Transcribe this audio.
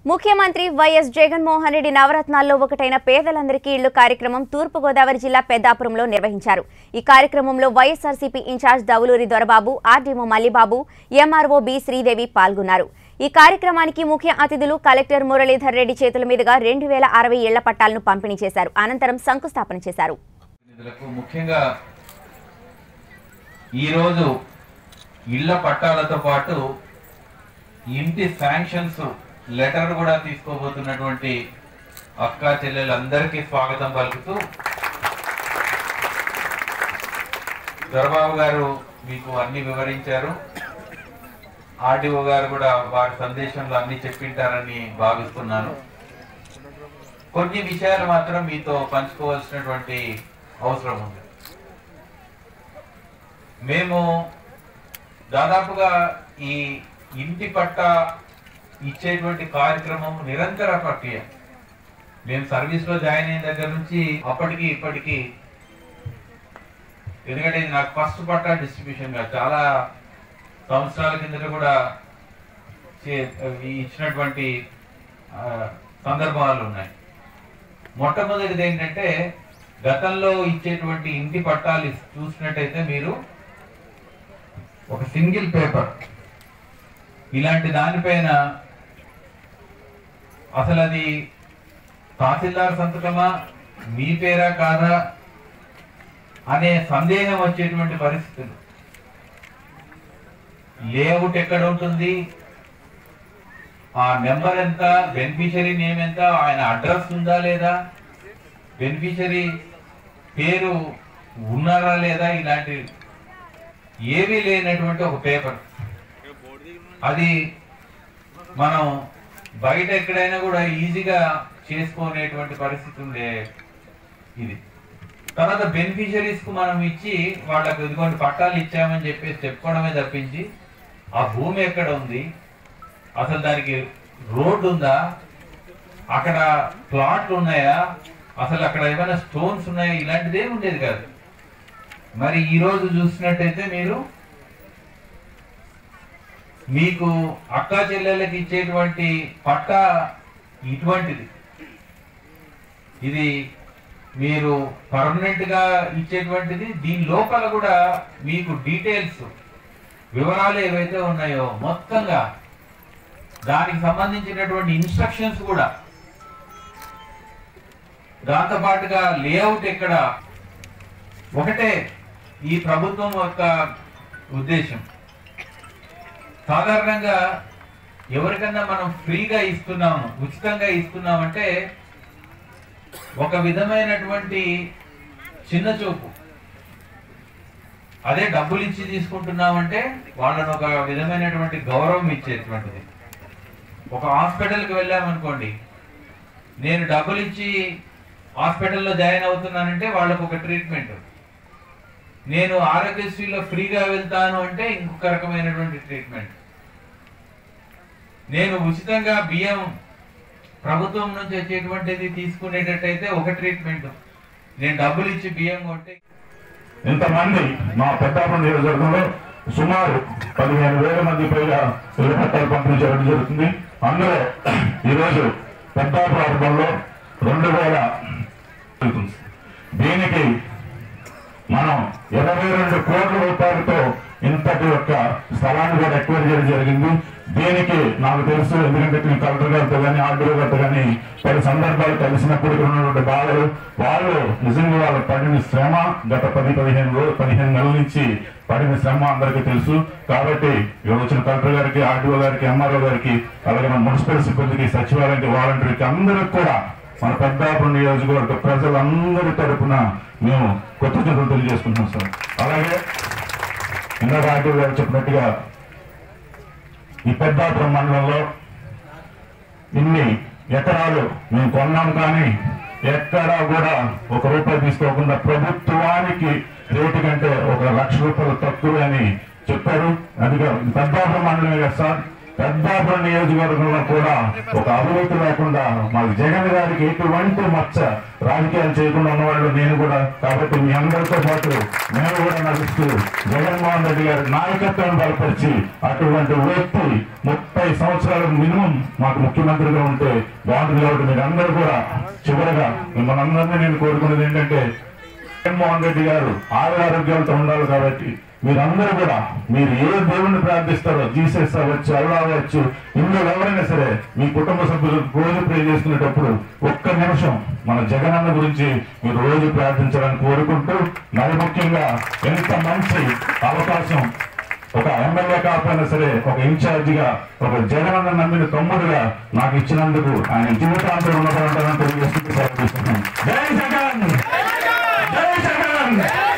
ముఖ్యమంత్రి వైఎస్ జగన్మోహన్ రెడ్డి నవరత్నాల్లో ఒకటైన పేదలందరికీ ఇళ్లు కార్యక్రమం తూర్పుగోదావరి జిల్లా పెద్దాపురంలో నిర్వహించారు ఈ కార్యక్రమంలో YSRCP incharge Davuluri Dorababu RDO Mallibabu MRO B Sridevi పాల్గొన్నారు ఈ కార్యక్రమానికి ముఖ్య అతిథులు కలెక్టర్ మురళీధర్ రెడ్డి చేతుల మీదుగా రెండు వేల అరవై ఇళ్ల పట్టాలను పంపిణీ చేశారు అనంతరం శంకుస్థాపన చేశారు ప్రతినిధులకు ముఖ్యంగా ఈరోజు ఇళ్ల పట్టాలతో పాటు ఇంటి శాంక్షన్స్ లెటర్ కూడా తీసుకోబోతున్నటువంటి అక్క చెల్లెలందరికీ స్వాగతం పలుకుతూ దొరబాబు గారు మీకు అన్ని వివరించారు ఆర్డీఓ గారు కూడా వారి సందేశంలో అన్ని చెప్పింటారని భావిస్తున్నాను కొన్ని విషయాలు మాత్రం మీతో పంచుకోవాల్సినటువంటి అవసరం ఉంది మేము దాదాపుగా ఈ ఇంటి పట్ట ఇచ్చేటువంటి కార్యక్రమం నిరంతర ప్రక్రియ మేము సర్వీస్ లో జాయిన్ అయిన దగ్గర నుంచి అప్పటికి ఇప్పటికి ఎందుకంటే ఇది నాకు ఫస్ట్ పట్టా డిస్ట్రిబ్యూషన్ గా చాలా సంవత్సరాల కిందట కూడా చే- ఈ ఇచ్చినటువంటి ఆ, సందర్భాలు ఉన్నాయి మొట్టమొదటిది ఏంటంటే గతంలో ఇచ్చేటువంటి ఇంటి పట్టాలు ఇస్- చూసినట్టయితే మీరు ఒక సింగిల్ పేపర్ ఇలాంటి దానిపైన అసలు అది తహసీల్దార్ సంతకమా మీ పేరా కాదా అనే సందేహం వచ్చేటువంటి పరిస్థితులు లేఅవుట్ ఎక్కడ ఉంటుంది ఆ నెంబర్ ఎంత బెనిఫిషరీ నేమ్ ఎంత ఆయన అడ్రస్ ఉందా లేదా బెనిఫిషరీ పేరు ఉన్నారా లేదా ఇలాంటి ఏమీ లేనటువంటి ఒక పేపర్ అది మనం బయట ఎక్కడైనా కూడా ఈజీగా చేసుకునేటువంటి పరిస్థితి ఉండే ఇది తర్వాత బెనిఫిషరీస్ కు మనం ఇచ్చి వాళ్ళకు ఇదిగోండి పట్టాలు ఇచ్చామని చెప్పేసి చెప్పుకోవడమే తప్పించి ఆ భూమి ఎక్కడ ఉంది అసలు దానికి రోడ్డు ఉందా అక్కడ ప్లాట్లు ఉన్నాయా అసలు అక్కడ ఏమైనా స్టోన్స్ ఉన్నాయా ఇలాంటిది ఏమి ఉండేది కాదు మరి ఈ రోజు చూసినట్టయితే మీరు మీకు అక్కా చెల్లెళ్ళకి ఇచ్చేటువంటి పట్ట ఇటువంటిది ఇది మీరు పర్మనెంట్ గా ఇచ్చేటువంటిది దీని లోపల కూడా మీకు డీటెయిల్స్ వివరాలు ఏవైతే ఉన్నాయో మొత్తంగా దానికి సంబంధించినటువంటి ఇన్స్ట్రక్షన్స్ కూడా దాంతో పాటుగా లేఅవుట్ ఎక్కడ ఒకటే ఈ ప్రభుత్వం యొక్క ఉద్దేశం సాధారణంగా ఎవరికన్నా మనం ఫ్రీగా ఇస్తున్నాము ఉచితంగా ఇస్తున్నామంటే ఒక విధమైనటువంటి చిన్న చూపు అదే డబ్బులు ఇచ్చి తీసుకుంటున్నామంటే వాళ్ళని ఒక విధమైనటువంటి గౌరవం ఇచ్చేటువంటిది ఒక హాస్పిటల్కి వెళ్ళామనుకోండి నేను డబ్బులు ఇచ్చి హాస్పిటల్లో జాయిన్ అవుతున్నానంటే వాళ్ళకు ఒక ట్రీట్మెంట్ నేను ఆరోగ్యశ్రీలో ఫ్రీగా వెళ్తాను అంటే ఇంకొక రకమైనటువంటి ట్రీట్మెంట్ నేను ఉచితంగా బియ్యం ప్రభుత్వం నుంచి వచ్చేటువంటిది తీసుకునేటట్టయితే ఒక ట్రీట్మెంట్ నేను డబ్బులు ఇచ్చి బియ్యం కొంటే ఇంతమంది మా పెద్దాపురం నియోజకవర్గంలో సుమారు పదిహేను వేల మంది పైగా ఇళ్ల పట్టాలు పంపిణీ చేయడం జరుగుతుంది అందులో ఈరోజు పెద్దాపురంలో రెండు వేల జరుగుతుంది. దీనికి మనం ఇరవై రెండు కోట్ల రూపాయలతో ఇంతటి యొక్క స్థలాన్ని కూడా ఎక్వైర్ చేయడం జరిగింది దీనికి నాకు తెలుసు ఎందుకంటే నేను కలెక్టర్ గారితో కానీ ఆర్డీఓ గారితో కానీ పలు సందర్భాలు కలిసినప్పుడు ఇక్కడ ఉన్నటువంటి బాలలు వాళ్ళు నిజంగా వాళ్ళు పడిన శ్రమ గత పది పదిహేను రోజు పదిహేను నెలల నుంచి పడిన శ్రమ అందరికీ తెలుసు కాబట్టి ఇక్కడ వచ్చిన కలెక్టర్ గారికి ఆర్డీఓ గారికి ఎంఆర్ఓ గారికి అలాగే మన మున్సిపల్ సిబ్బందికి సచివాలయానికి వాలంటీర్కి అందరికి కూడా మన పెద్దాపురం నియోజకవర్గ ప్రజలందరి తరపున మేము కృతజ్ఞతలు తెలియజేసుకుంటున్నాం సార్ అలాగే ఇందాక ఆర్టీఓ గారు చెప్పినట్టుగా ఈ పెద్దాపురం మండలంలో ఇన్ని ఎకరాలు మేము కొన్నాం కానీ ఎక్కడా కూడా ఒక రూపాయి తీసుకోకుండా ప్రభుత్వానికి రేటు కంటే ఒక లక్ష రూపాయలు తక్కువ అని చెప్పారు అది కాదు, ఇది పెద్దాపురం మండలమే కదా సార్ పెద్దాపురం నియోజకవర్గంలో కూడా ఒక అభివృద్ధి లేకుండా మాకు జగన్ గారికి ఎటువంటి మచ్చ రాజకీయాలు చేయకుండా ఉన్నవాళ్ళు నేను కూడా కాబట్టి మీ అందరితో పాటు మేము కూడా నడుస్తూ జగన్మోహన్ రెడ్డి గారి నాయకత్వం బలపరిచి అటువంటి వ్యక్తి ముప్పై సంవత్సరాలు మినిమం మాకు ముఖ్యమంత్రిగా ఉంటే బాగుంటుంది కాబట్టి మీరు అందరూ కూడా చివరగా మిమ్మల్ని అందరినీ నేను కోరుకునేది ఏంటంటే జగన్మోహన్ రెడ్డి గారు ఆరు ఆరోగ్యాలతో ఉండాలి కాబట్టి మీరందరూ కూడా మీరు ఏ దేవుణ్ణి ప్రార్థిస్తారో జీసస్ అవ్వచ్చు అల్లా అవ్వచ్చు ఇందులో ఎవరైనా సరే మీ కుటుంబ సభ్యులు రోజు ప్రే చేసుకునేటప్పుడు ఒక్క నిమిషం మన జగనన్న గురించి మీరు రోజు ప్రార్థించాలని కోరుకుంటూ మరి ముఖ్యంగా ఎంత మంచి అవకాశం ఒక ఎమ్మెల్యే కాకపోయినా సరే ఒక ఇన్ఛార్జిగా ఒక జగనన్న నమ్మిన తమ్ముడుగా నాకు ఇచ్చినందుకు ఆయన జీవితాంతం ఉన్నదంటారని తెలియజేస్తూ సెలవు తీసుకుంటున్నాను. జై జగన్ జై జగన్